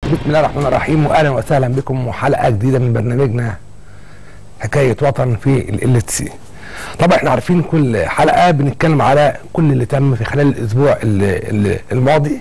بسم الله الرحمن الرحيم واهلا وسهلا بكم وحلقه جديده من برنامجنا حكايه وطن في ال سي طبعا احنا عارفين كل حلقه بنتكلم على كل اللي تم في خلال الاسبوع اللي اللي الماضي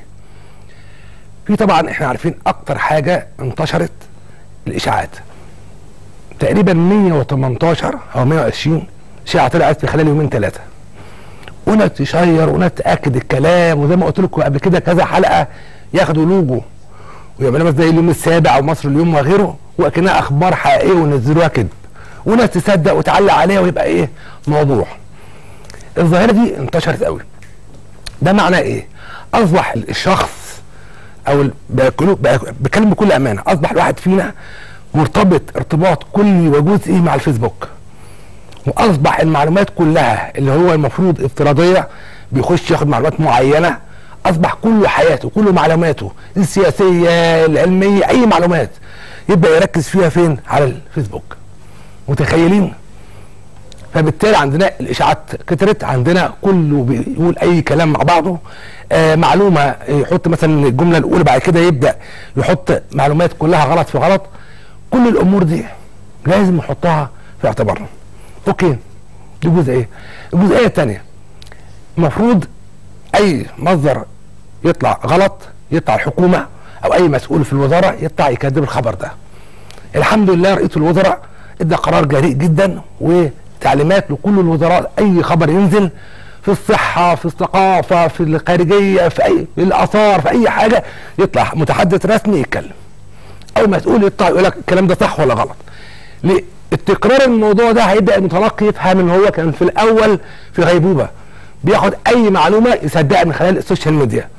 في طبعا احنا عارفين اكتر حاجه انتشرت الاشاعات تقريبا 118 او 120 اشاعه طلعت في خلال يومين ثلاثه وناس تشير وناس تاكد الكلام وزي ما قلت لكم قبل كده كذا حلقه ياخدوا لوجو ويعملوا مثلا زي اليوم السابع او مصر اليوم وغيره وكانها اخبار حقيقيه وينزلوها كذب وناس تصدق وتعلق عليها ويبقى ايه موضوع الظاهره دي انتشرت قوي ده معناه ايه اصبح الشخص او ال- بكل- بك- بكلم بكل امانه اصبح الواحد فينا مرتبط ارتباط كلي وجزئي مع الفيسبوك واصبح المعلومات كلها اللي هو المفروض افتراضيه بيخش ياخد معلومات معينه اصبح كل حياته كل معلوماته السياسيه العلميه اي معلومات يبدا يركز فيها فين على الفيسبوك متخيلين فبالتالي عندنا الاشاعات كترت عندنا كله بيقول اي كلام مع بعضه آه معلومه يحط مثلا الجمله الاولى بعد كده يبدا يحط معلومات كلها غلط في غلط كل الامور دي لازم نحطها في اعتبارنا اوكي دي جزئيه الجزئيه الثانيه المفروض اي مصدر يطلع غلط يطلع الحكومه او اي مسؤول في الوزاره يطلع يكذب الخبر ده الحمد لله رئيس الوزراء ادى قرار جريء جدا وتعليمات لكل الوزراء اي خبر ينزل في الصحه في الثقافه في الخارجيه في اي في الاثار في اي حاجه يطلع متحدث رسمي يتكلم او مسؤول يطلع يقول لك الكلام ده صح ولا غلط ليه التكرار الموضوع ده هيبدا المتلقي يفهم ان هو كان في الاول في غيبوبه بياخد اي معلومه يصدقها من خلال السوشيال ميديا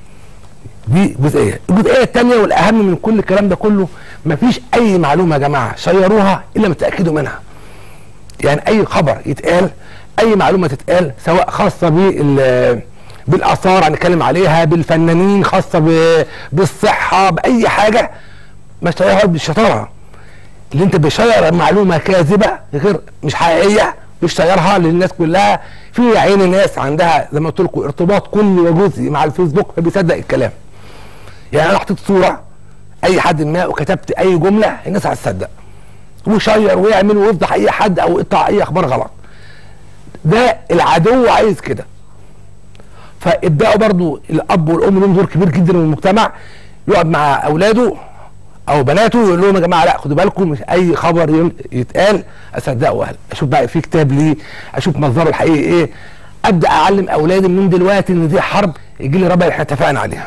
دي جزئيه الجزئيه الثانيه والاهم من كل الكلام ده كله مفيش اي معلومه يا جماعه شيروها الا ما تاكدوا منها يعني اي خبر يتقال اي معلومه تتقال سواء خاصه بال بالاثار هنتكلم عليها بالفنانين خاصه ب- بالصحه باي حاجه ما تشيرها بالشطاره اللي انت بشير معلومه كاذبه غير مش حقيقيه بتشيرها للناس كلها في عين ناس عندها زي ما قلت لكم ارتباط كلي وجزئي مع الفيسبوك فبيصدق الكلام يعني انا حطيت صوره اي حد ما وكتبت اي جمله الناس هتصدق ويشير ويعمل ويفضح اي حد او يقطع اي اخبار غلط ده العدو عايز كده فابداوا برضو الاب والام لهم دور كبير جدا من المجتمع يقعد مع اولاده او بناته يقول لهم يا جماعه لا خدوا بالكم مش اي خبر ين- يتقال اصدقه اهل اشوف بقى في كتاب ليه اشوف مصدره الحقيقي ايه ابدا اعلم اولادي من دلوقتي ان دي حرب يجي لي ربع اللي احنا اتفقنا عليها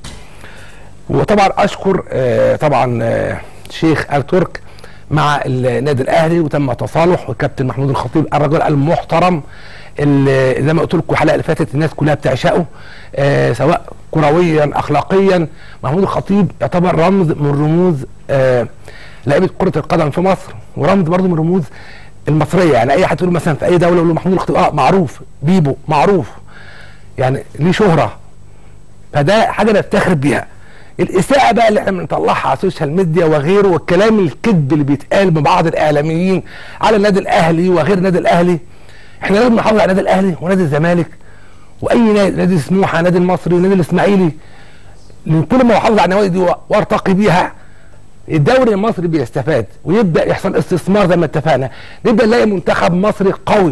وطبعا اشكر آه، طبعا آه، شيخ ال ترك مع النادي الاهلي وتم تصالح والكابتن محمود الخطيب الرجل المحترم اللي زي ما قلت لكم الحلقه اللي فاتت الناس كلها بتعشقه آه سواء كرويا اخلاقيا محمود الخطيب يعتبر رمز من رموز آه لعيبه كره القدم في مصر ورمز برضه من رموز المصريه يعني اي حد يقول مثلا في اي دوله يقول له محمود الخطيب اه معروف بيبو معروف يعني ليه شهره فده حاجه نفتخر بيها الاساءه بقى اللي احنا بنطلعها على السوشيال ميديا وغيره والكلام الكذب اللي بيتقال من بعض الاعلاميين على النادي الاهلي وغير النادي الاهلي احنا لازم نحافظ على النادي الاهلي ونادي الزمالك واي نادي نادي سموحه نادي المصري نادي الاسماعيلي لان كل ما احافظ على النوادي دي وارتقي بيها الدوري المصري بيستفاد ويبدا يحصل استثمار زي ما اتفقنا نبدا نلاقي منتخب مصري قوي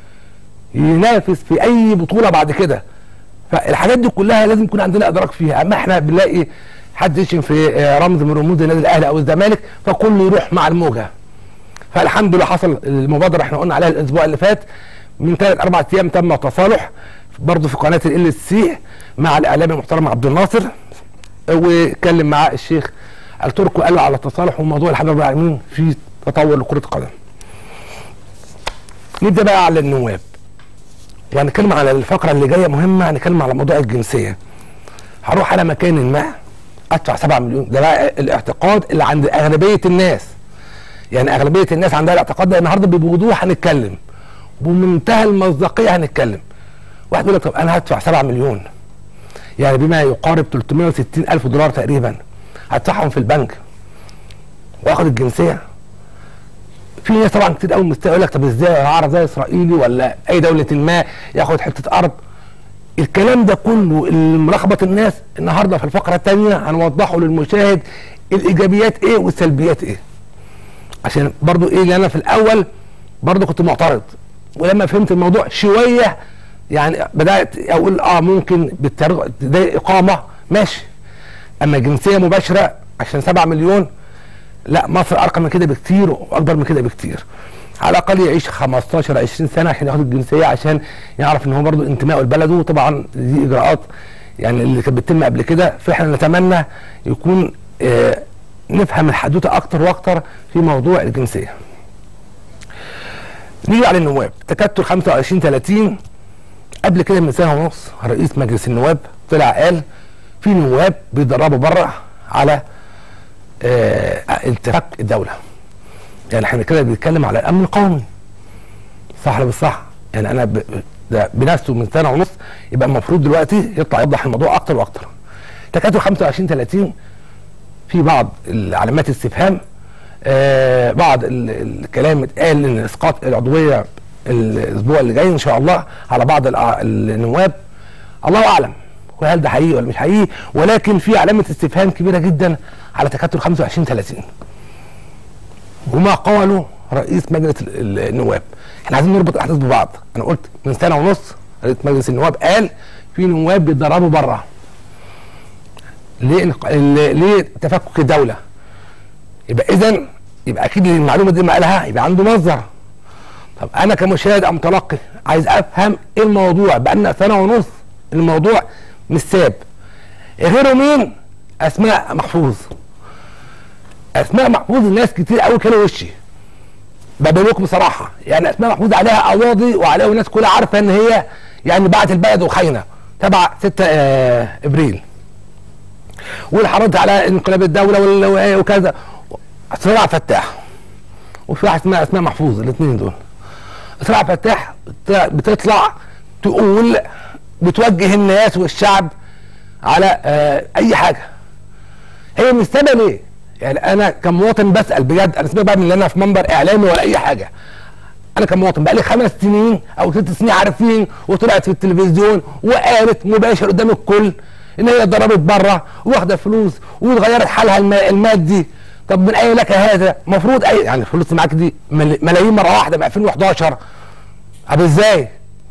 ينافس في اي بطوله بعد كده فالحاجات دي كلها لازم يكون عندنا ادراك فيها اما احنا بنلاقي حد يشتم في آه، رمز من رموز النادي الاهلي او الزمالك فكله يروح مع الموجه فالحمد لله حصل المبادره احنا قلنا عليها الاسبوع اللي فات من ثلاث اربع ايام تم التصالح برضه في قناه ال سي مع الاعلامي المحترم عبد الناصر واتكلم مع الشيخ الترك وقال له على التصالح وموضوع الحمد لله رب العالمين في تطور لكره القدم. نبدا بقى على النواب وهنتكلم على الفقره اللي جايه مهمه هنتكلم على موضوع الجنسيه. هروح على مكان ما ادفع 7 مليون ده بقى الاعتقاد اللي عند اغلبيه الناس. يعني اغلبيه الناس عندها الاعتقاد ده النهارده بوضوح هنتكلم بمنتهى المصداقيه هنتكلم. واحد يقول لك طب انا هدفع 7 مليون يعني بما يقارب 360 الف دولار تقريبا هدفعهم في البنك واخد الجنسيه في ناس طبعا كتير قوي مستوى يقول لك طب ازاي اعرف زي اسرائيلي ولا اي دوله ما ياخد حته ارض الكلام ده كله اللي ملخبط الناس النهارده في الفقره الثانيه هنوضحه للمشاهد الايجابيات ايه والسلبيات ايه عشان برضو ايه اللي انا في الاول برضو كنت معترض ولما فهمت الموضوع شويه يعني بدات اقول اه ممكن بالطريقه ده اقامه ماشي اما جنسيه مباشره عشان 7 مليون لا مصر ارقى من كده بكتير واكبر من كده بكتير على الاقل يعيش 15 20 سنه عشان ياخد الجنسيه عشان يعرف ان هو برضه انتمائه لبلده طبعا دي اجراءات يعني اللي كانت بتتم قبل كده فاحنا نتمنى يكون آه نفهم الحدوته اكتر واكتر في موضوع الجنسيه. نيجي على النواب تكتل 25 30 قبل كده من سنه ونص رئيس مجلس النواب طلع قال في نواب بيدربوا بره على آه التفك الدوله. يعني احنا كده بنتكلم على الامن القومي. صح ولا مش صح؟ يعني انا ب... ده بنفسه من سنه ونص يبقى المفروض دلوقتي يطلع يوضح الموضوع اكتر واكتر. تكاتل 25 30 في بعض علامات استفهام آه بعض ال- الكلام اتقال ان اسقاط العضويه الاسبوع اللي جاي ان شاء الله على بعض الأع- النواب الله اعلم وهل ده حقيقي ولا مش حقيقي ولكن في علامه استفهام كبيره جدا على تكتل 25 30 وما قاله رئيس مجلس ال- ال- النواب احنا عايزين نربط الاحداث ببعض انا قلت من سنه ونص رئيس مجلس النواب قال في نواب بيتدربوا بره ليه انق- ال- ليه تفكك الدوله يبقى اذا يبقى اكيد المعلومه دي ما قالها يبقى عنده مصدر طب انا كمشاهد او متلقي عايز افهم ايه الموضوع بقالنا سنه ونص الموضوع مش ساب غيره مين اسماء محفوظ اسماء محفوظ الناس كتير قوي كانوا وشي بقول لكم بصراحه يعني اسماء محفوظ عليها قواضي وعليها الناس كلها عارفه ان هي يعني بعت البلد وخاينه تبع 6 آه ابريل والحرض على انقلاب الدوله وال- وكذا صراع فتاح وفي واحد اسمها اسماء محفوظ الاثنين دول صراع فتاح بت- بتطلع تقول بتوجه الناس والشعب على آه اي حاجه هي مش سبب ايه يعني انا كمواطن بسال بجد انا سيبك بقى من ان انا في منبر اعلامي ولا اي حاجه انا كمواطن بقى لي خمس سنين او ست سنين عارفين وطلعت في التلفزيون وقالت مباشر قدام الكل ان هي اتضربت بره واخده فلوس واتغيرت حالها الم- المادي طب من اي لك هذا المفروض اي يعني الفلوس اللي معاك دي مل- ملايين مره واحده ب 2011 طب ازاي؟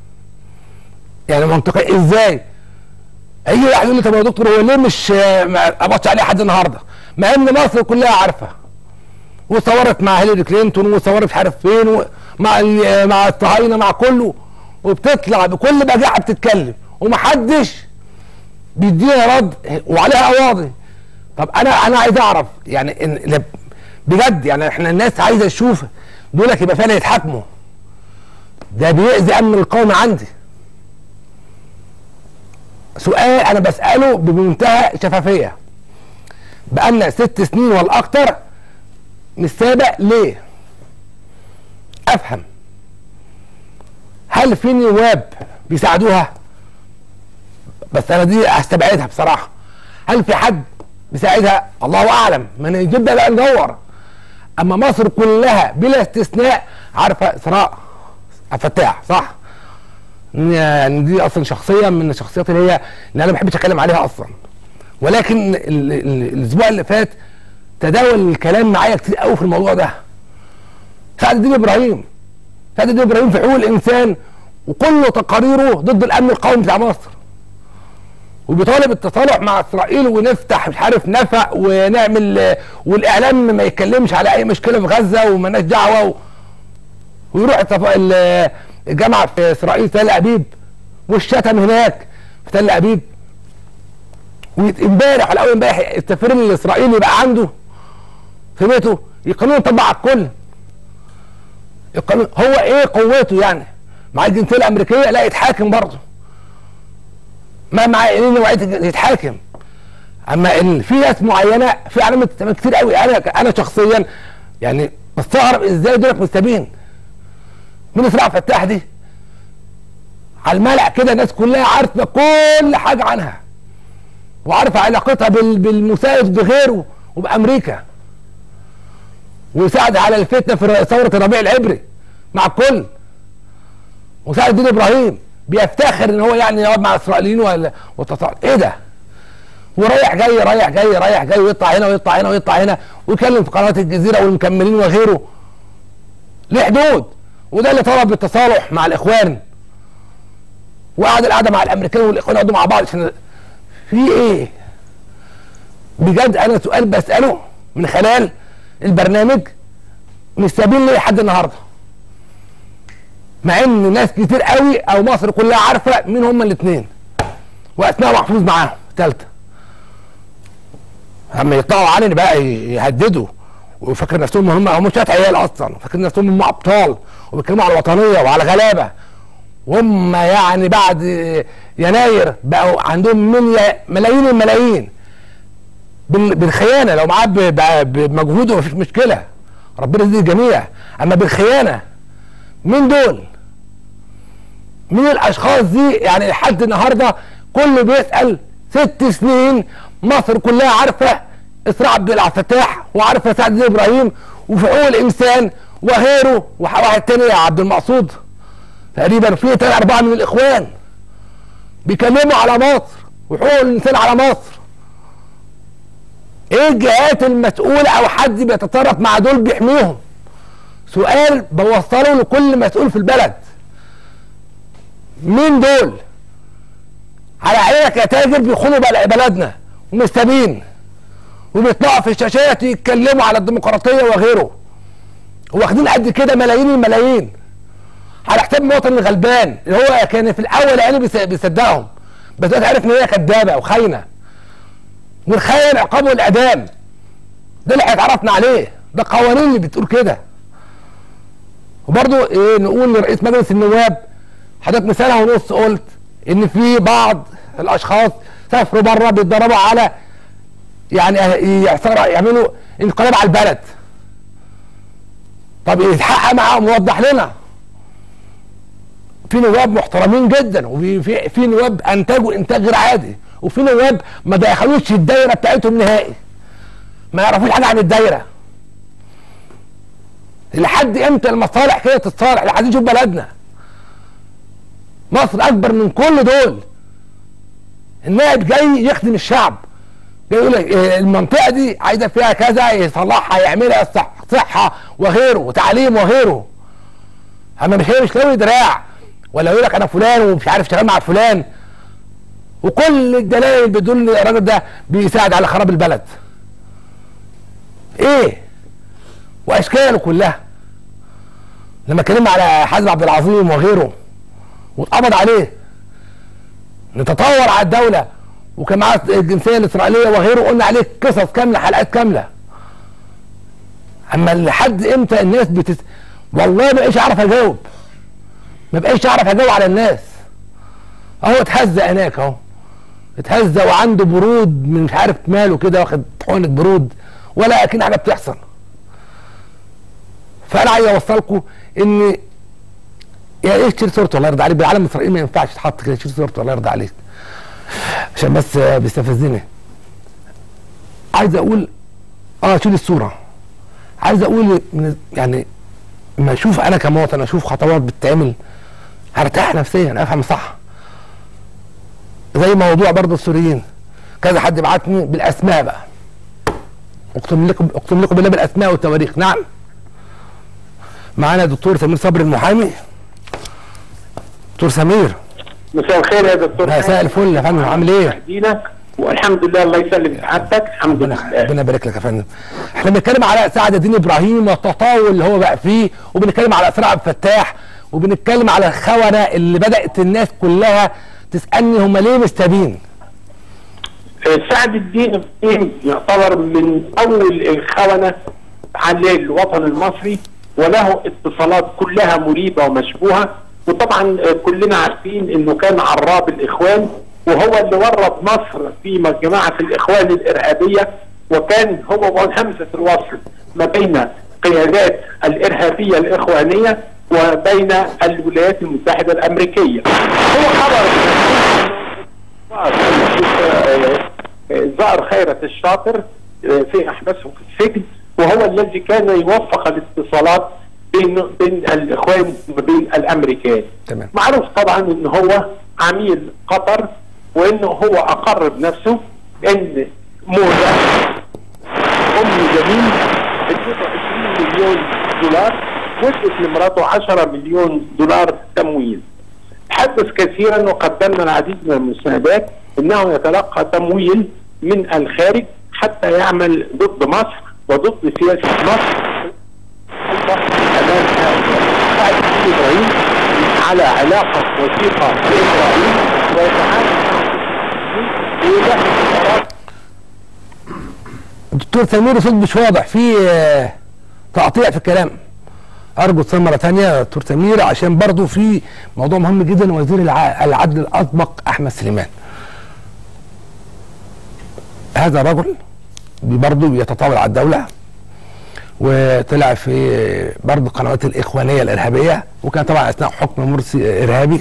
يعني منطقي ازاي؟ هيجي واحد يقول لي طب يا دكتور هو ليه مش آه، ما قبضش عليه حد النهارده؟ مع ان مصر كلها عارفه وصورت مع هيلاري كلينتون وصورت مش عارف فين و- مع ال- مع الصهاينه مع كله وبتطلع بكل بجاحه بتتكلم ومحدش بيديها رد وعليها قواضي طب انا انا عايز اعرف يعني إن إن بجد يعني احنا الناس عايزه تشوف دولك يبقى فعلا يتحاكموا ده بيأذي امن القومي عندي سؤال انا بساله بمنتهى الشفافيه بقالنا ست سنين والاكتر مش سابق ليه افهم هل في نواب بيساعدوها بس انا دي هستبعدها بصراحه هل في حد بيساعدها الله اعلم ما نجيب ده بقى ندور اما مصر كلها بلا استثناء عارفه اسراء فتاح صح يعني دي اصلا شخصيه من الشخصيات اللي هي اللي انا ما بحبش اتكلم عليها اصلا ولكن ال- ال- الاسبوع اللي فات تداول الكلام معايا كتير قوي في الموضوع ده سعد الدين ابراهيم سعد الدين ابراهيم في حقوق الانسان وكل تقاريره ضد الامن القومي بتاع مصر وبيطالب التصالح مع اسرائيل ونفتح مش عارف نفق ونعمل آه، والاعلام ما يتكلمش على اي مشكله في غزه ومالناش دعوه و... ويروح التف- ال- الجامعه في اسرائيل تل ابيب والشتم هناك في تل ابيب ويت- امبارح ولا اول امبارح السفير الاسرائيلي يبقى عنده في بيته القانون يطبق على الكل القانون هو ايه قوته يعني مع الجنسيه الامريكيه لا يتحاكم برضه ما مع ايه نوعيه الج- يتحاكم اما ان في ناس معينه في علامه استفهام كتير قوي انا انا شخصيا يعني بستغرب ازاي دول مستبين مين اسراء فتاح دي على الملأ كده الناس كلها عارفه كل حاجه عنها وعارفه علاقتها بال- بالمساعد بغيره وبامريكا وساعد على الفتنه في ثوره الربيع العبري مع الكل وسعد الدين ابراهيم بيفتخر ان هو يعني يقعد مع الاسرائيليين ولا وتصال ايه ده ورايح جاي رايح جاي رايح جاي ويطلع هنا ويطلع هنا ويطلع هنا ويكلم في قناه الجزيره والمكملين وغيره ليه حدود وده اللي طلب التصالح مع الاخوان وقعد القعده مع الامريكان والاخوان يقعدوا مع بعض عشان في ايه بجد انا سؤال بساله من خلال البرنامج مش سابين لي لحد النهارده مع ان ناس كتير قوي او مصر كلها عارفه مين هما الاثنين واسماء محفوظ معاهم ثالثه اما يطلعوا علني بقى يهددوا وفاكر نفسهم هم هم شويه عيال اصلا فاكر نفسهم هم ابطال وبيتكلموا على الوطنيه وعلى غلابه وهم يعني بعد يناير بقوا عندهم من ملايين الملايين بالخيانه لو معاه بمجهوده مفيش مشكله ربنا يزيد الجميع اما بالخيانه مين دول؟ مين الاشخاص دي يعني لحد النهارده كله بيسال ست سنين مصر كلها عارفه اسراء عبد الفتاح وعارفه سعد زي ابراهيم وفي حقوق الانسان وغيره وواحد تاني عبد المقصود تقريبا في ثلاثة أربعة من الإخوان بيكلموا على مصر وحقوق الإنسان على مصر إيه الجهات المسؤولة أو حد بيتطرف مع دول بيحميهم سؤال بوصله لكل مسؤول في البلد مين دول على عينك يا تاجر بيخونوا بلدنا ومستبين وبيطلعوا في الشاشات يتكلموا على الديمقراطيه وغيره واخدين قد كده ملايين الملايين على حساب المواطن الغلبان اللي هو كان في الاول يعني بيصدقهم بس دلوقتي عرف ان هي كدابه وخاينه والخاين عقابه الاعدام ده اللي اتعرفنا عليه ده قوانين اللي بتقول كده وبرضه ايه نقول لرئيس مجلس النواب حضرتك من سنه ونص قلت ان في بعض الاشخاص سافروا بره بيتدربوا على يعني يعملوا انقلاب على البلد طب يتحقق معاهم ويوضح لنا في نواب محترمين جدا وفي في, في نواب انتجوا انتاج غير عادي وفي نواب ما دخلوش الدايره بتاعتهم نهائي ما يعرفوش حاجه عن الدايره لحد امتى المصالح كده تتصالح لحد نشوف بلدنا مصر اكبر من كل دول النائب جاي يخدم الشعب جاي يقول لك المنطقه دي عايزه فيها كذا يصلحها يعملها صحه وغيره وتعليم وغيره اما مش هي مش لاوي دراع ولا يقول لك انا فلان ومش عارف شغال مع فلان وكل الدلائل بتدل ان الراجل ده بيساعد على خراب البلد ايه واشكاله كلها لما اتكلمنا على حازم عبد العظيم وغيره واتقبض عليه نتطور على الدوله وكان معاه الجنسيه الاسرائيليه وغيره قلنا عليه قصص كامله حلقات كامله اما لحد امتى الناس بتس والله ما بقيش اعرف اجاوب ما بقيش اعرف اجاوب على الناس اهو اتهز هناك اهو اتهز وعنده برود من مش عارف ماله كده واخد حقنه برود ولا اكن حاجه بتحصل فانا عايز اوصلكم ان يا ايه تشيل صورته الله يرضى عليك بالعالم الاسرائيلي ما ينفعش تحط كده تشيل صورته الله يرضى عليك عشان بس بيستفزني عايز اقول اه شيل الصوره عايز اقول من يعني ما اشوف انا كمواطن اشوف خطوات بتتعمل هرتاح نفسيا افهم صح زي موضوع برضه السوريين كذا حد بعتني بالاسماء بقى اقسم لكم اقسم لكم بالله بالاسماء والتواريخ نعم معانا دكتور سمير صبري المحامي دكتور سمير مساء الخير يا دكتور مساء الفل يا فندم عامل ايه؟ والحمد لله الله يسلم سعادتك الحمد لله ربنا يبارك لك يا فندم احنا بنتكلم على سعد الدين ابراهيم والتطاول اللي هو بقى فيه وبنتكلم على اسراء عبد الفتاح وبنتكلم على الخونه اللي بدات الناس كلها تسالني هم ليه مستبين سعد الدين ابراهيم يعتبر من اول الخونه على الوطن المصري وله اتصالات كلها مريبه ومشبوهه وطبعا كلنا عارفين انه كان عراب الاخوان وهو اللي ورط مصر في جماعه الاخوان الارهابيه وكان هو همزه الوصل ما بين قيادات الارهابيه الاخوانيه وبين الولايات المتحده الامريكيه. هو خبر ظهر خيرة الشاطر في احباسه في السجن وهو الذي كان يوفق الاتصالات بين بين الاخوان وبين الامريكان تمام. معروف طبعا ان هو عميل قطر وانه هو اقر بنفسه ان موزة ام جميل ادته 20 مليون دولار وادت لمراته 10 مليون دولار تمويل تحدث كثيرا وقدمنا العديد من المساعدات انه يتلقى تمويل من الخارج حتى يعمل ضد مصر وضد سياسه مصر امام سعد الدين ابراهيم على علاقه وثيقه باسرائيل ويتعامل ويدخل قرارات الدكتور سمير صوت مش واضح في آه، تقطيع في الكلام ارجو اتصال مره ثانيه يا دكتور سمير عشان برضو في موضوع مهم جدا وزير الع- العدل الاسبق احمد سليمان هذا الرجل برضه بيتطاول على الدوله وطلع في برضه قنوات الاخوانيه الارهابيه وكان طبعا اثناء حكم مرسي ارهابي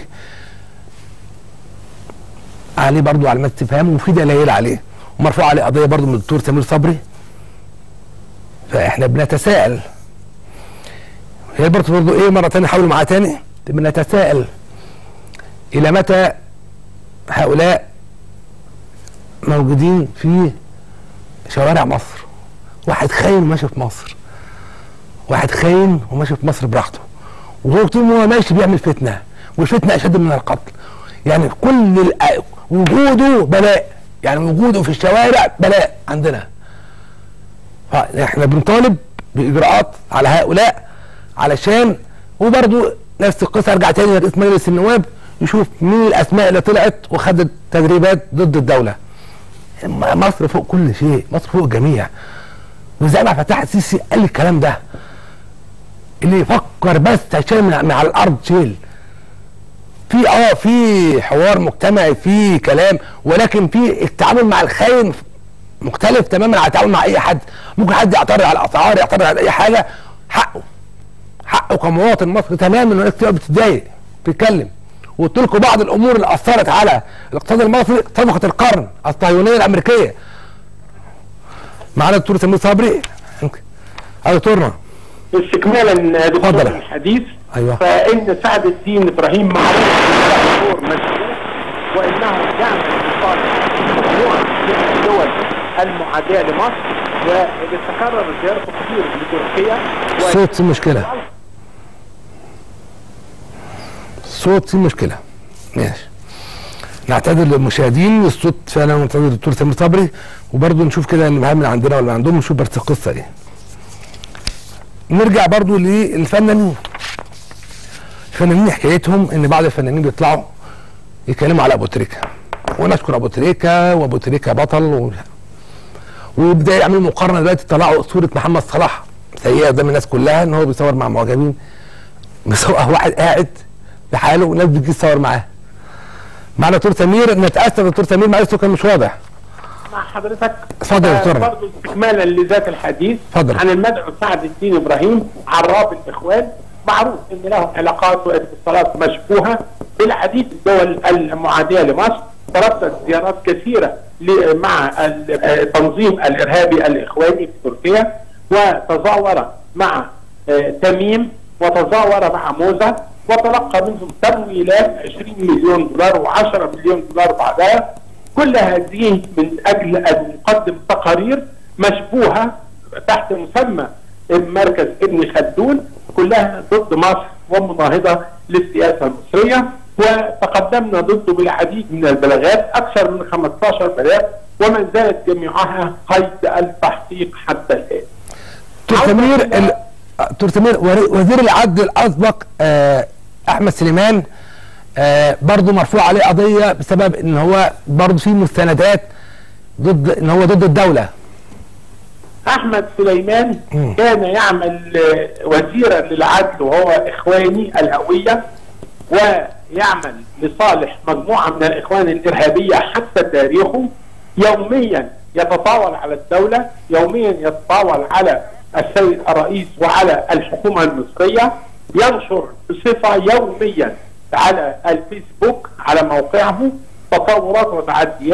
عليه برضه علامات استفهام وفي دلائل عليه ومرفوع عليه قضيه برضه من الدكتور سمير صبري فاحنا بنتساءل هي برضه برضه ايه مره ثانيه حاولوا معاه تاني بنتساءل الى متى هؤلاء موجودين في شوارع مصر واحد خاين وماشي في مصر واحد خاين وماشي في مصر براحته وهو طول ما هو ماشي بيعمل فتنه والفتنه اشد من القتل يعني كل الأ- وجوده بلاء يعني وجوده في الشوارع بلاء عندنا فاحنا بنطالب باجراءات على هؤلاء علشان وبرضو نفس القصه ارجع تاني لرئيس مجلس النواب يشوف مين الاسماء اللي طلعت وخدت تدريبات ضد الدوله م- مصر فوق كل شيء مصر فوق الجميع وزي ما فتح السيسي قال الكلام ده اللي يفكر بس هيشيل من من على الارض شيل في اه في حوار مجتمعي في كلام ولكن في التعامل مع الخاين مختلف تماما عن التعامل مع اي حد ممكن حد يعترض على الاسعار يعترض على اي حاجه حقه حقه كمواطن مصري تماما وناس كتير بتتضايق بتتكلم وقلت لكم بعض الامور اللي اثرت على الاقتصاد المصري صفقه القرن الصهيونيه الامريكيه معانا الدكتور سمير صبري ايوه دكتورنا استكمالا دكتور اتفضل. الحديث أيوة. فان سعد الدين ابراهيم معروف له دور مشهور وانه يعمل لصالح مجموعه من الدول المعاديه لمصر واللي تكرر زيارته كثير لتركيا و- صوت في مشكله صوت في مشكله ماشي نعتذر للمشاهدين الصوت فعلا نعتذر للدكتور سمير صبري وبرضه نشوف كده اللي من عندنا ولا عندهم نشوف بس القصه دي نرجع برضه للفنانين الفنانين حكايتهم ان بعض الفنانين بيطلعوا يتكلموا على ابو تريكه ونشكر ابو تريكه وابو تريكه بطل و... ويبدا يعملوا مقارنه دلوقتي طلعوا صوره محمد صلاح سيئه قدام الناس كلها ان هو بيصور مع معجبين بيصور واحد قاعد لحاله والناس بتجي تصور معاه معنا دكتور سمير نتاسف دكتور سمير معلش صوتك مش واضح مع حضرتك اتفضل يا دكتور. برضه استكمالا لذات الحديث اتفضل. عن المدعو سعد الدين ابراهيم عراب الاخوان معروف ان له علاقات واتصالات مشبوهه بالعديد الدول المعاديه لمصر تردد زيارات كثيره ل- مع ال- التنظيم الارهابي الاخواني في تركيا وتزاور مع آه، تميم وتزاور مع موزه وتلقى منهم تمويلات 20 مليون دولار و10 مليون دولار بعدها كل هذه من اجل ان يقدم تقارير مشبوهه تحت مسمى مركز ابن خلدون كلها ضد مصر ومناهضه للسياسه المصريه وتقدمنا ضده بالعديد من البلاغات اكثر من 15 بلاغ وما زالت جميعها قيد التحقيق حتى الان. دكتور سمير ال- دكتور سمير وري- وزير العدل الاسبق آه، احمد سليمان آه، برضه مرفوع عليه قضيه بسبب ان هو برضه في مستندات ضد ان هو ضد الدوله احمد سليمان مم. كان يعمل آه، وزيرا للعدل وهو اخواني الهويه ويعمل لصالح مجموعه من الاخوان الارهابيه حتى تاريخه يوميا يتطاول على الدوله يوميا يتطاول على السيد الرئيس وعلى الحكومه المصريه ينشر بصفه يوميا على الفيسبوك على موقعه تطورات وتعديات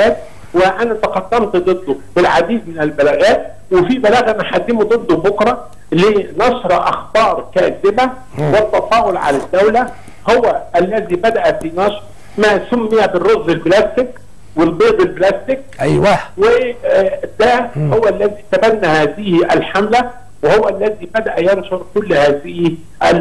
وانا تقدمت ضده بالعديد من البلاغات وفي بلاغ انا هقدمه ضده بكره لنشر اخبار كاذبه والتطاول على الدوله هو الذي بدا في نشر ما سمي بالرز البلاستيك والبيض البلاستيك ايوه وده هو الذي تبنى هذه الحمله وهو الذي بدا ينشر كل هذه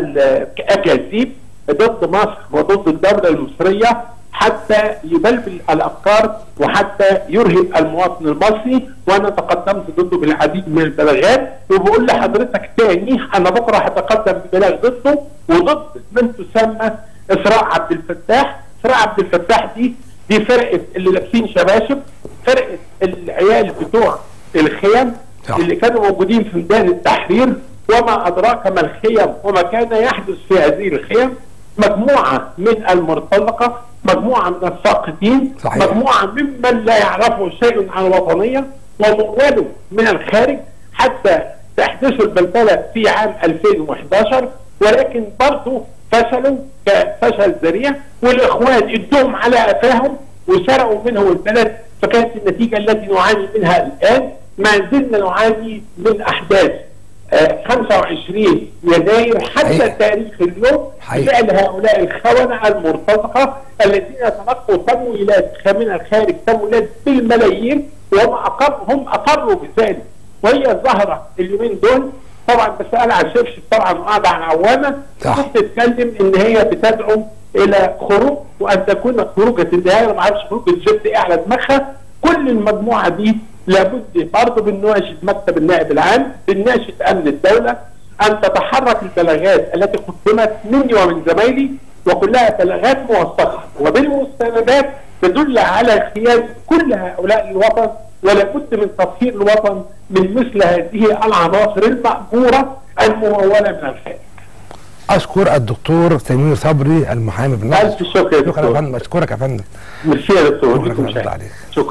الاكاذيب ضد مصر وضد الدوله المصريه حتى يبلبل الافكار وحتى يرهب المواطن المصري وانا تقدمت ضده بالعديد من البلاغات وبقول لحضرتك تاني انا بكره هتقدم ببلاغ ضده وضد من تسمى اسراء عبد الفتاح اسراء عبد الفتاح دي دي فرقه اللي لابسين شباشب فرقه العيال بتوع الخيم صح. اللي كانوا موجودين في ميدان التحرير وما ادراك ما الخيم وما كان يحدث في هذه الخيم مجموعه من المرتزقه مجموعه من الساقطين صحيح. مجموعه ممن لا يعرفوا شيء عن الوطنيه ومولوا من الخارج حتى تحدثوا البلبله في عام 2011 ولكن برضه فشلوا كفشل ذريع والاخوان ادوهم على قفاهم وسرقوا منهم البلد فكانت النتيجه التي نعاني منها الان ما زلنا نعاني من احداث آه 25 يناير حتى حقيقة. تاريخ اليوم حقيقة. فعل هؤلاء الخونه المرتزقه الذين تلقوا تمويلات من الخارج تمويلات بالملايين وهم اقر هم اقروا بذلك وهي الظاهره اليومين دول طبعا بس انا على الشبشب طبعا وقاعده على عوامه صح. بتتكلم ان هي بتدعو الى خروج وان تكون خروجه النهايه ما اعرفش خروج الزبد ايه على دماغها كل المجموعه دي لابد برضه بنناشد مكتب النائب العام بنناشد امن الدوله ان تتحرك البلاغات التي قدمت مني ومن زمايلي وكلها بلاغات موثقه وبالمستندات تدل على خيانه كل هؤلاء الوطن ولابد من تطهير الوطن من مثل هذه العناصر المأجورة الممولة من الخارج. اشكر الدكتور سمير صبري المحامي بالنقد ألف شكر يا شكرا يا دكتور. فندم اشكرك يا فندم ميرسي يا دكتور شكرا لكم الله شكرا. عليك. شكرا.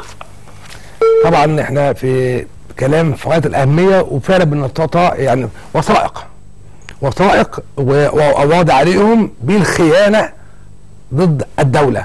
طبعا احنا في كلام في غايه الاهميه وفعلا بنستطيع يعني وثائق وثائق و- وواضع عليهم بالخيانه ضد الدوله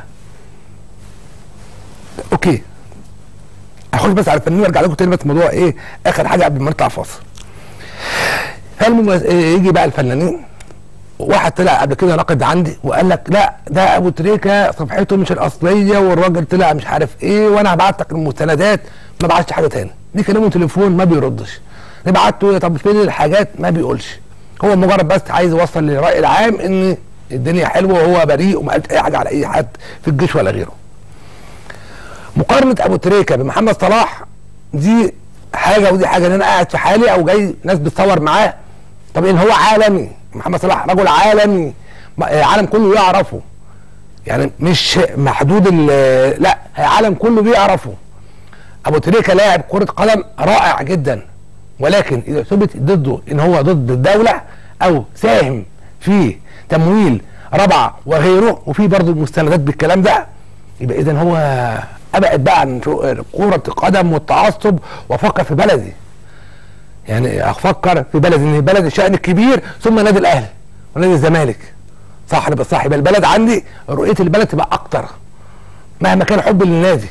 اوكي هخش بس على الفنان وارجع لكم تاني بس موضوع ايه اخر حاجه قبل ما نطلع فاصل هل مميز- إيه يجي بقى الفنانين واحد طلع قبل كده ناقد عندي وقال لك لا ده ابو تريكه صفحته مش الاصليه والراجل طلع مش عارف ايه وانا هبعت لك المستندات ما بعتش حاجه تاني نكلمه تليفون ما بيردش نبعت له طب فين الحاجات ما بيقولش هو مجرد بس عايز يوصل للراي العام ان الدنيا حلوه وهو بريء وما قالش اي حاجه على اي حد في الجيش ولا غيره مقارنه ابو تريكه بمحمد صلاح دي حاجه ودي حاجه ان انا قاعد في حالي او جاي ناس بتصور معاه طب ان هو عالمي محمد صلاح رجل عالمي ما- العالم كله يعرفه يعني مش محدود ال- لا العالم كله بيعرفه ابو تريكه لاعب كره قدم رائع جدا ولكن اذا ثبت ضده ان هو ضد الدوله او ساهم في تمويل ربعه وغيره وفي برضه المستندات بالكلام ده يبقى اذا هو ابعد بقى عن شو- كره القدم والتعصب وافكر في بلدي يعني افكر في بلد ان بلد الشأن الكبير ثم نادي الاهلي ونادي الزمالك صح ولا صح يبقى البلد عندي رؤيه البلد تبقى اكتر مهما كان حبي للنادي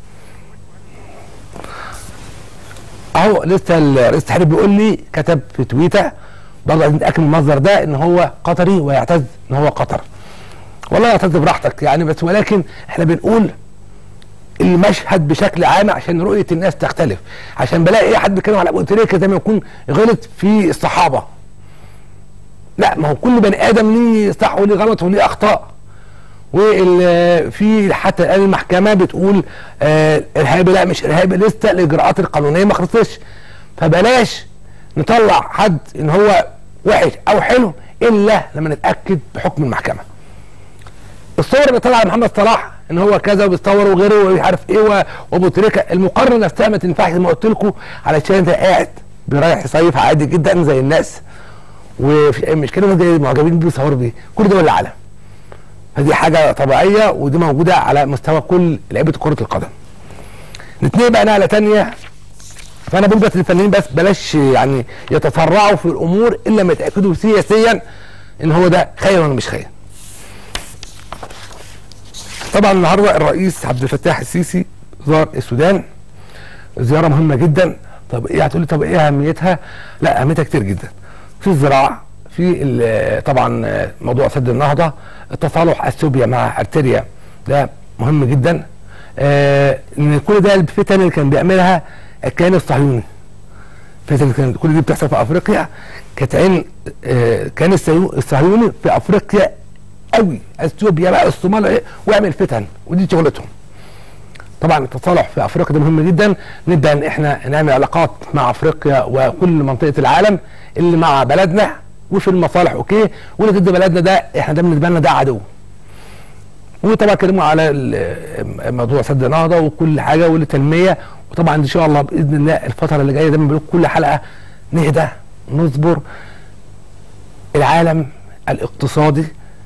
اهو لسه الرئيس التحرير بيقول لي كتب في تويتر برضه عايزين نتاكد من المصدر ده ان هو قطري ويعتز ان هو قطر والله يعتز براحتك يعني بس ولكن احنا بنقول المشهد بشكل عام عشان رؤيه الناس تختلف عشان بلاقي ايه حد بيتكلم على ابو تريكه زي ما يكون غلط في الصحابه لا ما هو كل بني ادم ليه صح وليه غلط وليه اخطاء وفي حتى الان المحكمه بتقول آه ارهابي لا مش ارهابي لسه الاجراءات القانونيه ما خلصتش فبلاش نطلع حد ان هو وحش او حلو الا لما نتاكد بحكم المحكمه الصور اللي طالعه على محمد صلاح ان هو كذا وبيتصور وغيره ومش عارف ايه و- وابو تريكه المقارنه نفسها ما تنفعش زي ما قلت لكم علشان انت قاعد رايح يصيف عادي جدا زي الناس وفي اي مشكله زي المعجبين بيه بيصوروا بيه كل دول العالم فدي حاجه طبيعيه ودي موجوده على مستوى كل لعيبه كره القدم نتنقل بقى نقله تانية فانا بقول بس للفنانين بس بلاش يعني يتسرعوا في الامور الا ما يتاكدوا سياسيا ان هو ده خير ولا مش خير طبعا النهارده الرئيس عبد الفتاح السيسي زار السودان زياره مهمه جدا طب ايه هتقولي طب ايه اهميتها لا اهميتها كتير جدا في الزراعه في ال- طبعا آه، موضوع سد النهضه التصالح اثيوبيا مع ارتريا ده مهم جدا آه ان كل ده الفتن اللي كان بيعملها الكيان الصهيوني الفتن اللي كانت كل دي بتحصل في افريقيا كانت عين آه كان الصهيو- الصهيوني في افريقيا قوي اثيوبيا بقى الصومال إيه، ويعمل فتن ودي شغلتهم طبعا التصالح في افريقيا ده مهم جدا نبدا ان احنا نعمل علاقات مع افريقيا وكل منطقه العالم اللي مع بلدنا وفي المصالح اوكي واللي ضد بلدنا ده احنا ده بالنسبه لنا ده عدو وطبعا اتكلموا على ال- موضوع سد النهضه وكل حاجه والتنميه وطبعا ان شاء الله باذن الله الفتره اللي جايه دايما بنقول كل حلقه نهدى نصبر العالم الاقتصادي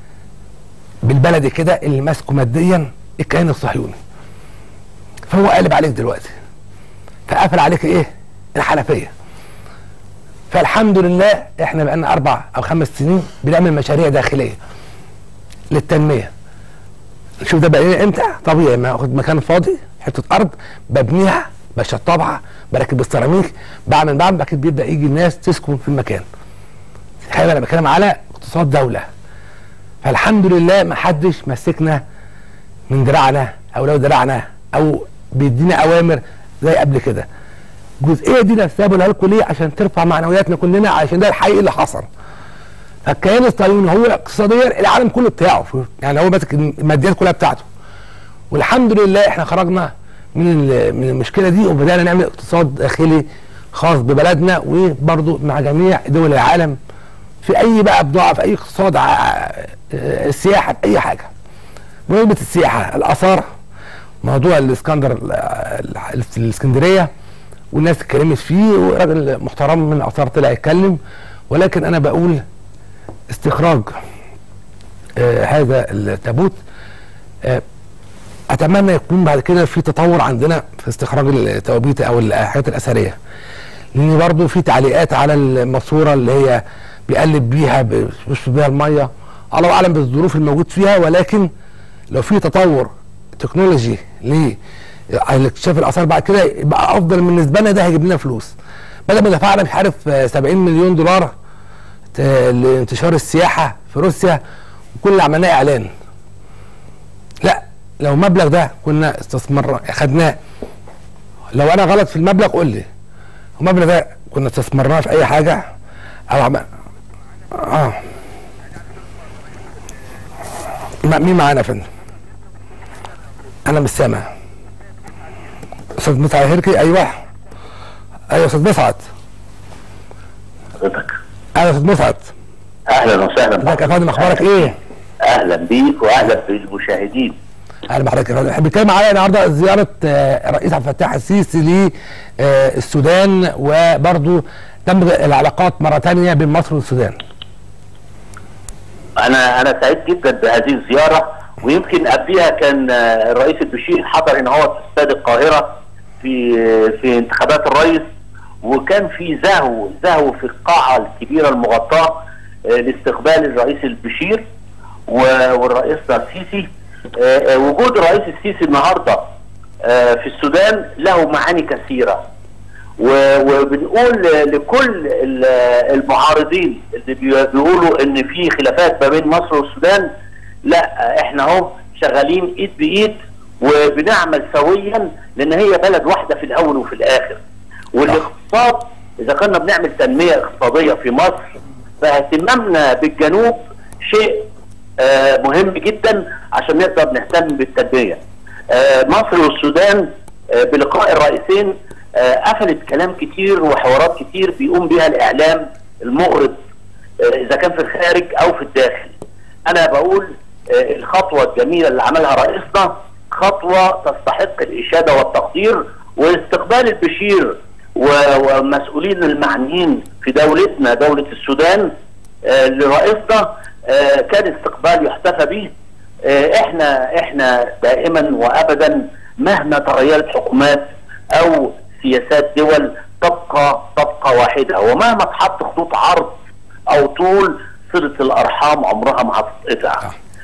بالبلدي كده اللي ماسكه ماديا الكيان الصهيوني فهو قالب عليك دلوقتي فقفل عليك ايه الحنفيه فالحمد لله احنا بقالنا اربع او خمس سنين بنعمل مشاريع داخليه للتنميه نشوف ده بقى ايه امتى طبيعي ما اخد مكان فاضي حته ارض ببنيها بشطبها بركب السيراميك بعمل بعمل بعد كده بيبدا يجي الناس تسكن في المكان خلي انا بتكلم على اقتصاد دوله فالحمد لله ما حدش مسكنا من دراعنا او لو دراعنا او بيدينا اوامر زي قبل كده الجزئيه دي نفسها بقولها لكم ليه عشان ترفع معنوياتنا كلنا عشان ده الحقيقي اللي حصل فالكيان الصهيوني هو اقتصاديا العالم كله بتاعه يعني هو ماسك الماديات كلها بتاعته والحمد لله احنا خرجنا من ال- من المشكله دي وبدانا نعمل اقتصاد داخلي خاص ببلدنا وبرضه مع جميع دول العالم في اي بقى بضاعه في اي اقتصاد ع- آه، السياحه في اي حاجه بمناسبه السياحه الاثار موضوع الاسكندر ال- ال- في الاسكندريه والناس اتكلمت فيه وراجل محترم من الاثار طلع يتكلم ولكن انا بقول استخراج آه هذا التابوت آه اتمنى يكون بعد كده في تطور عندنا في استخراج التوابيت او الحاجات الاثريه لان برضو في تعليقات على الماسوره اللي هي بيقلب بيها بيشرب بيها الميه الله اعلم بالظروف الموجود فيها ولكن لو في تطور تكنولوجي لاكتشاف الاثار بعد كده يبقى افضل بالنسبه لنا ده هيجيب لنا فلوس بدل ما دفعنا مش عارف آه، 70 مليون دولار ت- لانتشار السياحه في روسيا وكل اللي عملناه اعلان لا لو المبلغ ده كنا استثمر خدناه لو انا غلط في المبلغ قول لي المبلغ ده كنا استثمرناه في اي حاجه او عم... اه ما- مين معانا يا فندم؟ انا مش سامع استاذ مسعد هركي ايوه ايوه استاذ مسعد حضرتك ايوه يا استاذ مسعد اهلا وسهلا ازيك يا فندم اخبارك ايه؟ اهلا بيك واهلا بالمشاهدين اهلا بحضرتك يا فندم احنا بنتكلم على النهارده زياره آه، الرئيس عبد الفتاح السيسي للسودان وبرضه دمج العلاقات مره ثانيه بين مصر والسودان انا انا سعيد جدا بهذه الزياره ويمكن قبلها كان آه، الرئيس البشير حضر هنا هو في استاد القاهره في في انتخابات الرئيس وكان في زهو زهو في القاعه الكبيره المغطاه آه، لاستقبال الرئيس البشير و- والرئيس السيسي آه، آه، وجود الرئيس السيسي النهارده آه، في السودان له معاني كثيره و- وبنقول لكل ال- المعارضين اللي بي- بيقولوا ان في خلافات ما بين مصر والسودان لا احنا اهو شغالين ايد بايد وبنعمل سويا لان هي بلد واحده في الاول وفي الاخر والاقتصاد اذا كنا بنعمل تنميه اقتصاديه في مصر فاهتمامنا بالجنوب شيء آه، مهم جدا عشان نقدر نهتم بالتنميه آه، مصر والسودان آه، بلقاء الرئيسين آه، قفلت كلام كتير وحوارات كتير بيقوم بها الاعلام المغرض آه، اذا كان في الخارج او في الداخل انا بقول آه، الخطوه الجميله اللي عملها رئيسنا خطوه تستحق الاشاده والتقدير واستقبال البشير و- والمسؤولين المعنيين في دولتنا دوله السودان آه، لرئيسنا آه، كان استقبال يحتفى به آه، احنا احنا دائما وابدا مهما تغيرت حكومات او سياسات دول تبقى تبقى واحده ومهما اتحط خطوط عرض او طول صله الارحام عمرها ما هتتقطع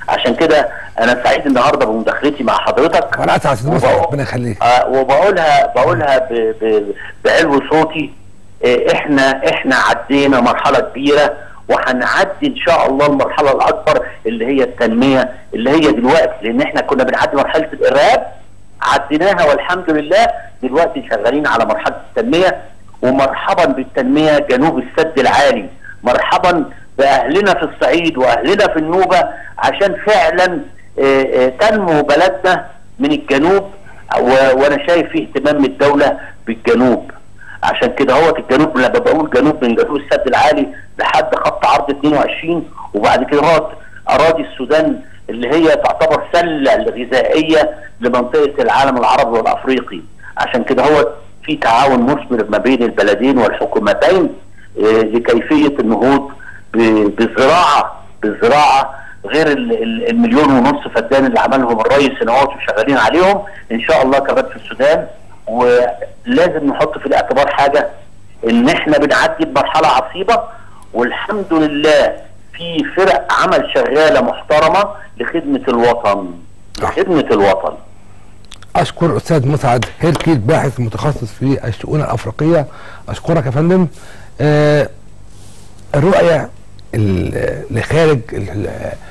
عشان كده انا سعيد النهارده بمداخلتي مع حضرتك وانا اسعد استاذ مصعب وبقول- ربنا يخليك آه وبقولها بقولها ب- ب- بعلو صوتي آه احنا احنا عدينا مرحله كبيره وهنعدي ان شاء الله المرحله الاكبر اللي هي التنميه اللي هي دلوقتي لان احنا كنا بنعدي مرحله الارهاب عديناها والحمد لله دلوقتي شغالين على مرحله التنميه ومرحبا بالتنميه جنوب السد العالي مرحبا باهلنا في الصعيد واهلنا في النوبه عشان فعلا آه، آه، تنمو بلدنا من الجنوب و- وانا شايف فيه اهتمام من الدوله بالجنوب عشان كده هو الجنوب لما بقول جنوب من جنوب السد العالي لحد خط عرض 22 وبعد كده هو اراضي السودان اللي هي تعتبر سله غذائيه لمنطقه العالم العربي والافريقي عشان كده هو في تعاون مثمر ما بين البلدين والحكومتين آه، لكيفيه النهوض ب- بالزراعه بالزراعه غير ال- ال- المليون ونص فدان اللي عملهم الرئيس ان هو شغالين عليهم ان شاء الله كمان في السودان ولازم نحط في الاعتبار حاجه ان احنا بنعدي بمرحله عصيبه والحمد لله في فرق عمل شغاله محترمه لخدمه الوطن لخدمه الوطن اشكر استاذ مسعد هيركي باحث متخصص في الشؤون الافريقيه اشكرك يا فندم آه الرؤيه ال- لخارج ال-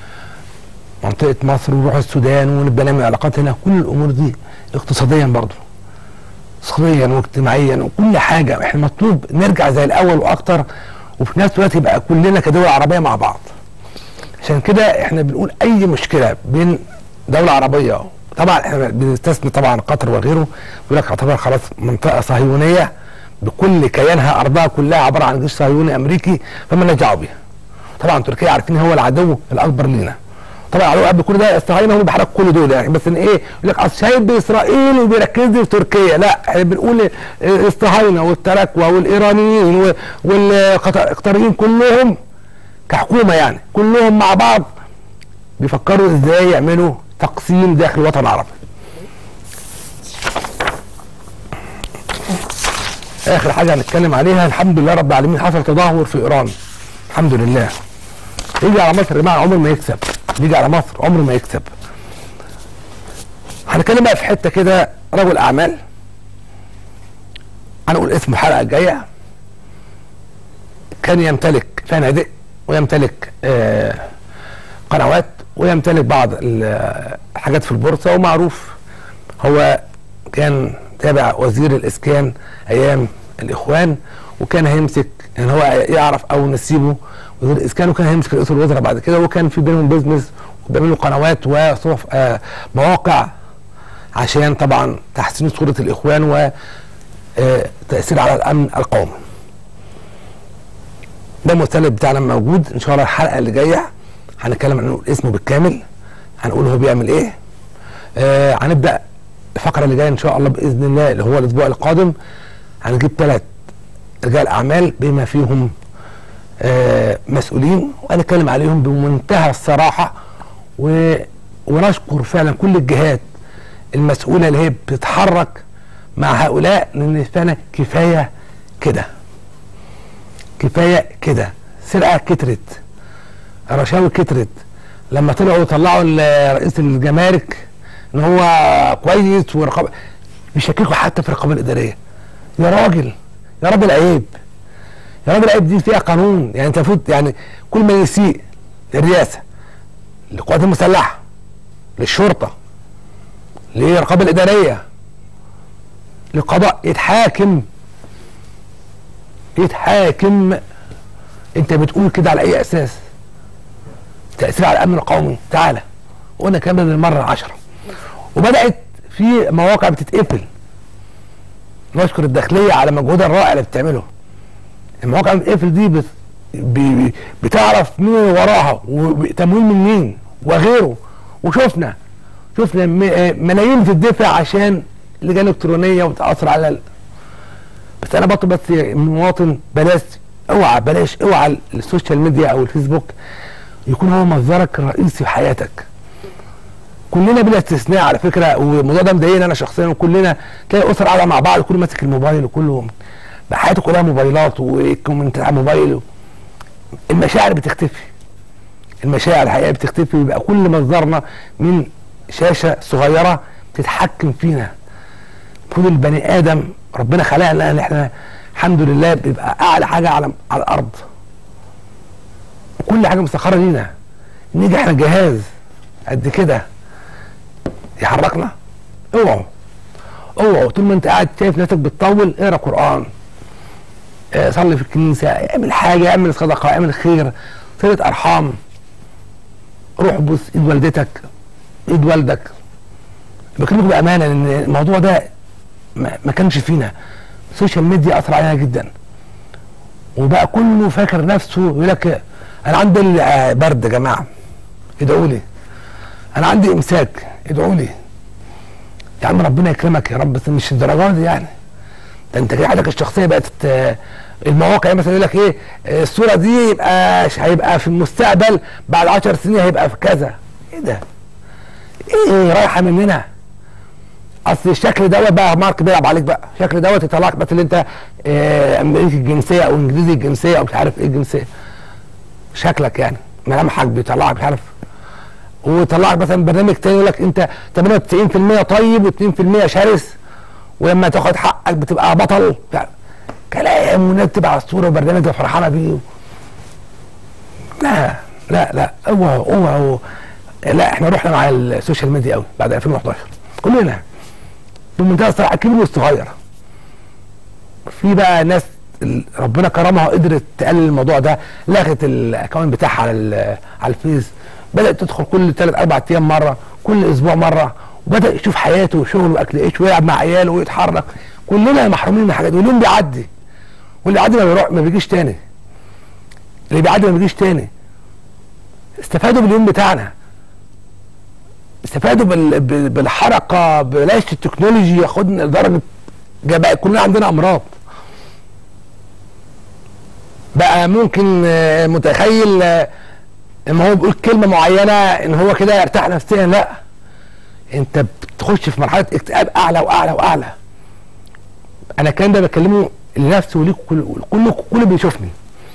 منطقه مصر ونروح السودان ونبقى نعمل علاقات هنا كل الامور دي اقتصاديا برضه اقتصاديا واجتماعيا وكل حاجه احنا مطلوب نرجع زي الاول واكتر وفي نفس الوقت يبقى كلنا كدول عربيه مع بعض عشان كده احنا بنقول اي مشكله بين دوله عربيه طبعا احنا بنستثني طبعا قطر وغيره يقول لك اعتبر خلاص منطقه صهيونيه بكل كيانها ارضها كلها عباره عن جيش صهيوني امريكي فما دعوه بيها طبعا تركيا عارفين هو العدو الاكبر لينا طبعا العدو قبل كل ده الصهاينه هم بيحركوا كل دول يعني بس ان ايه يقول لك اصل شايف باسرائيل وبيركز لي في تركيا لا احنا بنقول الصهاينه والتراكوة والايرانيين والقطريين كلهم كحكومه يعني كلهم مع بعض بيفكروا ازاي يعملوا تقسيم داخل الوطن العربي اخر حاجه هنتكلم عليها الحمد لله رب العالمين حصل تدهور في ايران الحمد لله يجي على مصر يا جماعه عمره ما يكسب يجي على مصر عمره ما يكسب هنتكلم بقى في حته كده رجل اعمال هنقول اسمه الحلقه الجايه كان يمتلك فنادق ويمتلك آه قنوات ويمتلك بعض الحاجات في البورصه ومعروف هو كان تابع وزير الاسكان ايام الاخوان وكان هيمسك ان هو يعرف او نسيبه وزير الاسكان وكان هيمسك رئيس الوزراء بعد كده وكان في بينهم بيزنس وبيعملوا قنوات وصف آه مواقع عشان طبعا تحسين صوره الاخوان وتاثير على الامن القومي. ده المستند بتاعنا موجود ان شاء الله الحلقه اللي جايه هنتكلم عن اسمه بالكامل هنقول هو بيعمل ايه آه هنبدا الفقره اللي جايه ان شاء الله باذن الله اللي هو الاسبوع القادم هنجيب ثلاث رجال اعمال بما فيهم آه مسؤولين وهنتكلم عليهم بمنتهى الصراحه و... ونشكر فعلا كل الجهات المسؤوله اللي هي بتتحرك مع هؤلاء لان فعلا كفايه كده كفايه كده سرقه كترت رشاوي كترت لما طلعوا يطلعوا رئيس الجمارك ان هو كويس ورقابه بيشككوا حتى في الرقابه الاداريه يا راجل يا راجل عيب يا راجل عيب دي فيها قانون يعني انت المفروض يعني كل ما يسيء للرئاسه للقوات المسلحه للشرطه للرقابه الاداريه للقضاء يتحاكم يتحاكم انت بتقول كده على اي اساس تاثير على الامن القومي تعالى قلنا الكلام ده للمره العشره وبدات في مواقع بتتقفل نشكر الداخليه على مجهودها الرائع اللي بتعمله المواقع اللي بتتقفل دي بت... ب... بتعرف مين وراها وتمويل من مين وغيره وشفنا شفنا م... ملايين بتدفع عشان لجان الكترونيه وتاثر على ال... بس انا بطلب بس من مواطن بلاش اوعى بلاش اوعى السوشيال ميديا او الفيسبوك يكون هو مصدرك الرئيسي في حياتك كلنا بلا استثناء على فكره والموضوع ده مضايقني انا شخصيا وكلنا تلاقي اسر قاعده مع بعض كله ماسك الموبايل وكله حياته كلها موبايلات وكومنتات على الموبايل المشاعر بتختفي المشاعر الحقيقيه بتختفي ويبقى كل مصدرنا من شاشه صغيره تتحكم فينا المفروض البني ادم ربنا خلقنا ان احنا الحمد لله بيبقى اعلى حاجه على على الارض كل حاجه مسخره لينا نيجي احنا جهاز قد كده يحركنا اوعوا اوعوا طول ما انت قاعد شايف نفسك بتطول اقرا قران اه، صلي في الكنيسه اعمل حاجه اعمل صدقه اعمل خير صله ارحام روح بص ايد والدتك ايد والدك بكلمك بامانه لان الموضوع ده ما ما كانش فينا السوشيال ميديا اثر علينا جدا وبقى كله فاكر نفسه يقول لك انا عندي ال- آه، برد يا جماعه ادعوا لي انا عندي امساك ادعوا لي يا عم ربنا يكرمك يا رب بس مش الدرجات دي يعني ده انت كده حياتك الشخصيه بقت آه، المواقع مثلا يقول لك ايه آه، الصوره دي يبقى ش- هيبقى في المستقبل بعد 10 سنين هيبقى في كذا ايه ده؟ ايه رايحه مننا؟ اصل الشكل دوت بقى مارك بيلعب عليك بقى الشكل دوت يطلعك بس اللي انت آه، امريكي الجنسيه او انجليزي الجنسيه او مش عارف ايه الجنسيه شكلك يعني ملامحك بيطلعك مش عارف ويطلعك مثلا برنامج تاني يقول لك انت 98% طيب و2% شرس ولما تاخد حقك بتبقى بطل يعني كلام والناس بتبقى على الصوره وبرنامج فرحانه بيه لا لا لا اوعوا اوعوا لا احنا رحنا مع السوشيال ميديا قوي بعد 2011 كلنا بمنتهى الصراحه الكبير والصغير في بقى ناس ال- ربنا كرمها وقدرت تقلل الموضوع ده لغت الاكونت بتاعها على ال- على الفيس بدات تدخل كل ثلاث اربع ايام مره كل اسبوع مره وبدا يشوف حياته وشغله واكل عيش ويلعب مع عياله ويتحرك كلنا محرومين من الحاجات دي واليوم بيعدي واللي بيعدي ما بيروح ما بيجيش تاني اللي بيعدي ما بيجيش تاني استفادوا باليوم بتاعنا استفادوا بال... بال- بالحركه بلاش التكنولوجي ياخدنا لدرجه جا- بقى كلنا عندنا امراض بقى ممكن آه، متخيل آه، اما هو بيقول كلمه معينه ان هو كده يرتاح نفسيا لا انت بتخش في مرحله اكتئاب اعلى واعلى واعلى انا الكلام ده بكلمه لنفسي وليك كل كل كل بيشوفني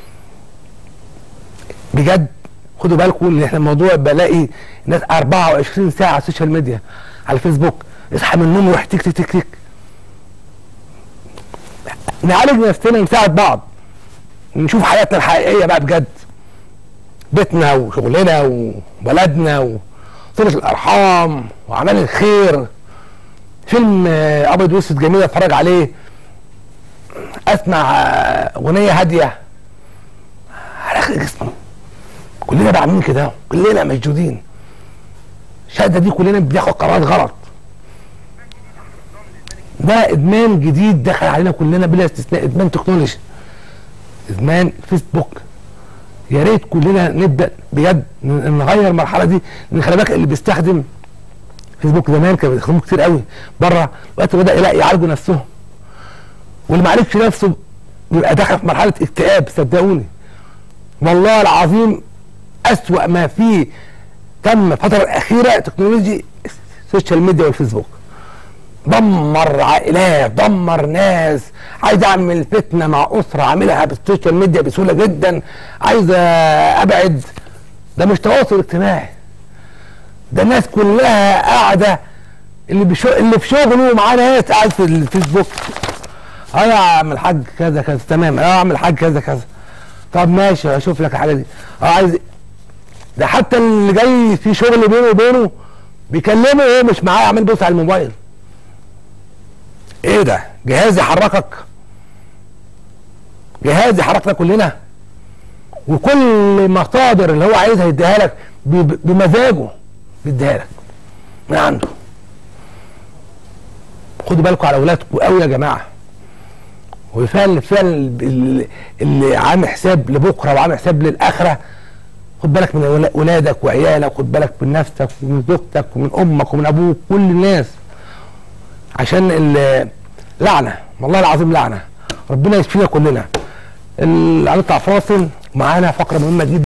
بجد خدوا بالكم ان احنا الموضوع بلاقي ناس 24 ساعه على السوشيال ميديا على الفيسبوك اصحى من النوم وروح تك تك تك تك نعالج نفسنا نساعد بعض نشوف حياتنا الحقيقيه بقى بجد بيتنا وشغلنا وبلدنا وصلة الارحام واعمال الخير فيلم آه، ابيض واسود جميل اتفرج عليه اسمع آه، اغنيه هاديه على اخر جسمي كلنا بقى عاملين كده كلنا مشدودين الشهاده دي كلنا بناخد قرارات غلط ده ادمان جديد دخل علينا كلنا بلا استثناء ادمان تكنولوجي ادمان فيسبوك يا ريت كلنا نبدا بجد ن- نغير المرحله دي لان خلي بالك اللي بيستخدم فيسبوك زمان كانوا بيستخدموه كتير قوي بره دلوقتي بدا يلاقي يعالجوا نفسهم واللي ما عالجش نفسه بيبقى داخل في مرحله اكتئاب صدقوني والله العظيم أسوأ ما فيه تم الفترة الأخيرة تكنولوجي السوشيال ميديا والفيسبوك دمر عائلات دمر ناس عايز اعمل فتنه مع اسره اعملها بالسوشيال ميديا بسهوله جدا عايز ابعد ده مش تواصل اجتماعي ده الناس كلها قاعده اللي بشو اللي في شغله معاه ناس قاعد في الفيسبوك اه يا عم الحاج كذا كذا تمام اه يا عم الحاج كذا كذا طب ماشي هشوف لك الحاجه دي اه عايز ده حتى اللي جاي في شغل بينه وبينه بيكلمه وهو مش معاه عمال بيبص على الموبايل ايه ده جهاز يحركك جهاز يحركنا كلنا وكل مصادر اللي هو عايزها يديها لك ب- بمزاجه بيديها لك من عنده خدوا بالكم على اولادكم قوي يا جماعه وفعلا فعلا اللي, اللي عامل حساب لبكره وعامل حساب للاخره خد بالك من ولا- ولادك وعيالك خد بالك من نفسك ومن زوجتك ومن امك ومن ابوك كل الناس عشان ال- لعنه والله العظيم لعنه ربنا يشفينا كلنا ال- هنطلع فاصل معانا فقره مهمه جدا